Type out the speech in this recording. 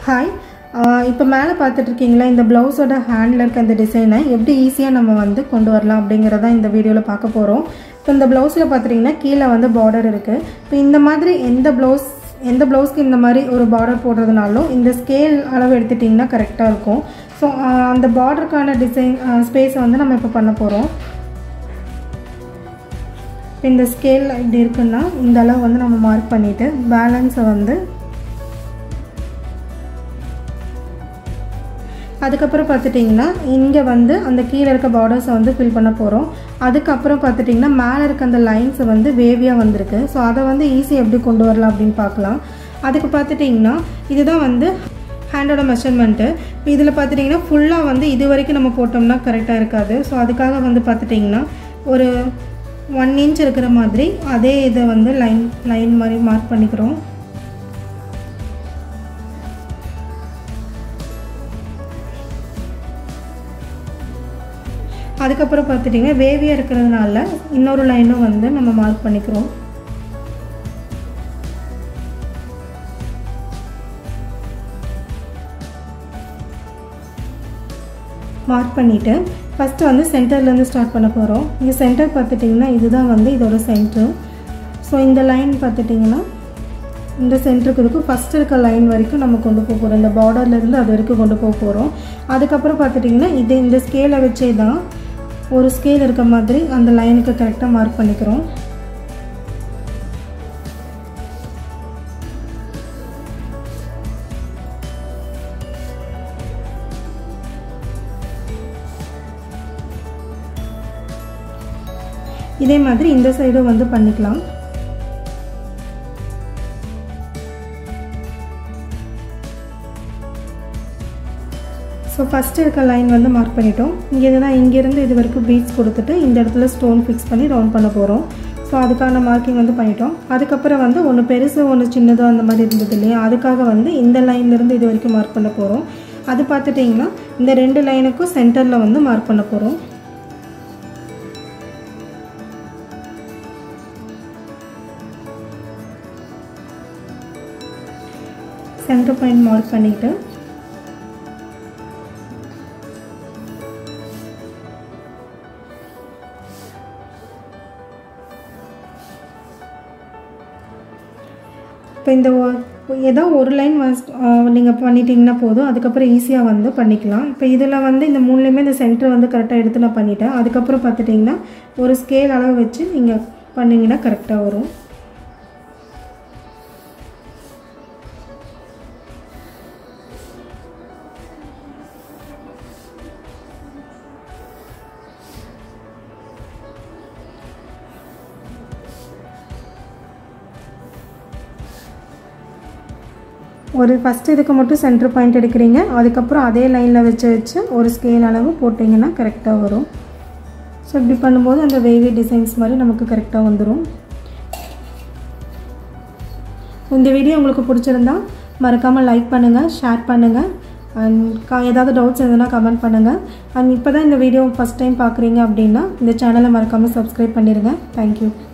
hi இப்போ மேலே பார்த்துட்ருக்கீங்களா இந்த ப்ளவுஸோட ஹேண்டில் இருக்க அந்த டிசைனை எப்படி ஈஸியாக நம்ம வந்து கொண்டு வரலாம் அப்படிங்கிறத இந்த வீடியோவில் பார்க்க போகிறோம் இப்போ இந்த ப்ளவுஸில் பார்த்துட்டிங்கன்னா கீழே வந்து பார்டர் இருக்குது இப்போ இந்த மாதிரி எந்த ப்ளவுஸ் எந்த ப்ளவுஸ்க்கு இந்த மாதிரி ஒரு பார்டர் போடுறதுனாலும் இந்த ஸ்கேல் அளவு எடுத்துட்டிங்கன்னா கரெக்டாக இருக்கும் ஸோ அந்த பார்டருக்கான டிசைன் ஸ்பேஸை வந்து நம்ம இப்போ பண்ண போகிறோம் இப்போ இந்த ஸ்கேல் இப்படி இருக்குன்னா இந்த அளவு வந்து நம்ம மார்க் பண்ணிவிட்டு பேலன்ஸை வந்து அதுக்கப்புறம் பார்த்துட்டிங்கன்னா இங்கே வந்து அந்த கீழே இருக்க பார்டர்ஸை வந்து ஃபில் பண்ண போகிறோம் அதுக்கப்புறம் பார்த்துட்டிங்கன்னா மேலே இருக்க அந்த லைன்ஸை வந்து வேவியாக வந்திருக்கு ஸோ அதை வந்து ஈஸி எப்படி கொண்டு வரலாம் அப்படின்னு பார்க்கலாம் அதுக்கு பார்த்துட்டிங்கன்னா இதுதான் வந்து ஹேண்டோட மெஷர்மெண்ட்டு இப்போ இதில் பார்த்துட்டிங்கன்னா ஃபுல்லாக வந்து இது வரைக்கும் நம்ம போட்டோம்னா கரெக்டாக இருக்காது ஸோ அதுக்காக வந்து பார்த்துட்டிங்கன்னா ஒரு ஒன் இன்ச் இருக்கிற மாதிரி அதே இதை வந்து லைன் லைன் மாதிரி மார்க் பண்ணிக்கிறோம் அதுக்கப்புறம் பார்த்துட்டிங்கன்னா வேவியாக இருக்கிறதுனால இன்னொரு லைனும் வந்து நம்ம மார்க் பண்ணிக்கிறோம் மார்க் பண்ணிவிட்டு ஃபஸ்ட்டு வந்து சென்டர்லேருந்து ஸ்டார்ட் பண்ண போகிறோம் இங்கே சென்டர் பார்த்துட்டிங்கன்னா இதுதான் வந்து இதோட சென்டர் ஸோ இந்த லைன் பார்த்துட்டிங்கன்னா இந்த சென்டருக்கு இருக்கும் ஃபஸ்ட்டு இருக்க லைன் வரைக்கும் நம்ம கொண்டு போக போகிறோம் இந்த பார்டர்லேருந்து அது வரைக்கும் கொண்டு போக போகிறோம் அதுக்கப்புறம் பார்த்துட்டிங்கன்னா இது இந்த ஸ்கேலை வச்சே தான் ஒரு ஸ்கேல் இருக்க மாதிரி அந்த லைனுக்கு கரெக்டாக மார்க் பண்ணிக்கிறோம் இதே மாதிரி இந்த சைடும் வந்து பண்ணிக்கலாம் ஸோ ஃபஸ்ட்டு இருக்க லைன் வந்து மார்க் பண்ணிட்டோம் இங்கே தான் இங்கேருந்து இது வரைக்கும் பீட்ஸ் கொடுத்துட்டு இந்த இடத்துல ஸ்டோன் ஃபிக்ஸ் பண்ணி ரவுண்ட் பண்ண போகிறோம் ஸோ அதுக்கான மார்க்கிங் வந்து பண்ணிட்டோம் அதுக்கப்புறம் வந்து ஒன்று பெருசு ஒன்று சின்னதோ அந்த மாதிரி இருந்தது இல்லையா அதுக்காக வந்து இந்த லைன்லேருந்து இது வரைக்கும் மார்க் பண்ண போகிறோம் அது பார்த்துட்டிங்கன்னா இந்த ரெண்டு லைனுக்கும் சென்டரில் வந்து மார்க் பண்ண போகிறோம் சென்டர் பாயிண்ட் மார்க் பண்ணிவிட்டு இப்போ இந்த ஏதோ ஒரு லைன் நீங்கள் பண்ணிட்டீங்கன்னா போதும் அதுக்கப்புறம் ஈஸியாக வந்து பண்ணிக்கலாம் இப்போ இதில் வந்து இந்த மூணுலேயுமே இந்த சென்டர் வந்து கரெக்டாக எடுத்து நான் பண்ணிட்டேன் அதுக்கப்புறம் பார்த்துட்டிங்கன்னா ஒரு ஸ்கேல் அளவு வச்சு நீங்கள் பண்ணிங்கன்னா கரெக்டாக வரும் ஒரு ஃபஸ்ட்டு இதுக்கு மட்டும் சென்டர் பாயிண்ட் எடுக்கிறீங்க அதுக்கப்புறம் அதே லைனில் வச்சு வச்சு ஒரு ஸ்கேல் அளவு போட்டிங்கன்னா கரெக்டாக வரும் ஸோ இப்படி பண்ணும்போது அந்த வேவி டிசைன்ஸ் மாதிரி நமக்கு கரெக்டாக வந்துடும் இந்த வீடியோ உங்களுக்கு பிடிச்சிருந்தா மறக்காமல் லைக் பண்ணுங்கள் ஷேர் பண்ணுங்கள் அண்ட் ஏதாவது டவுட்ஸ் இருந்ததுன்னா கமெண்ட் பண்ணுங்கள் அண்ட் இப்போ தான் இந்த வீடியோ ஃபஸ்ட் டைம் பார்க்குறீங்க அப்படின்னா இந்த சேனலை மறக்காமல் சப்ஸ்கிரைப் பண்ணிடுங்க தேங்க்யூ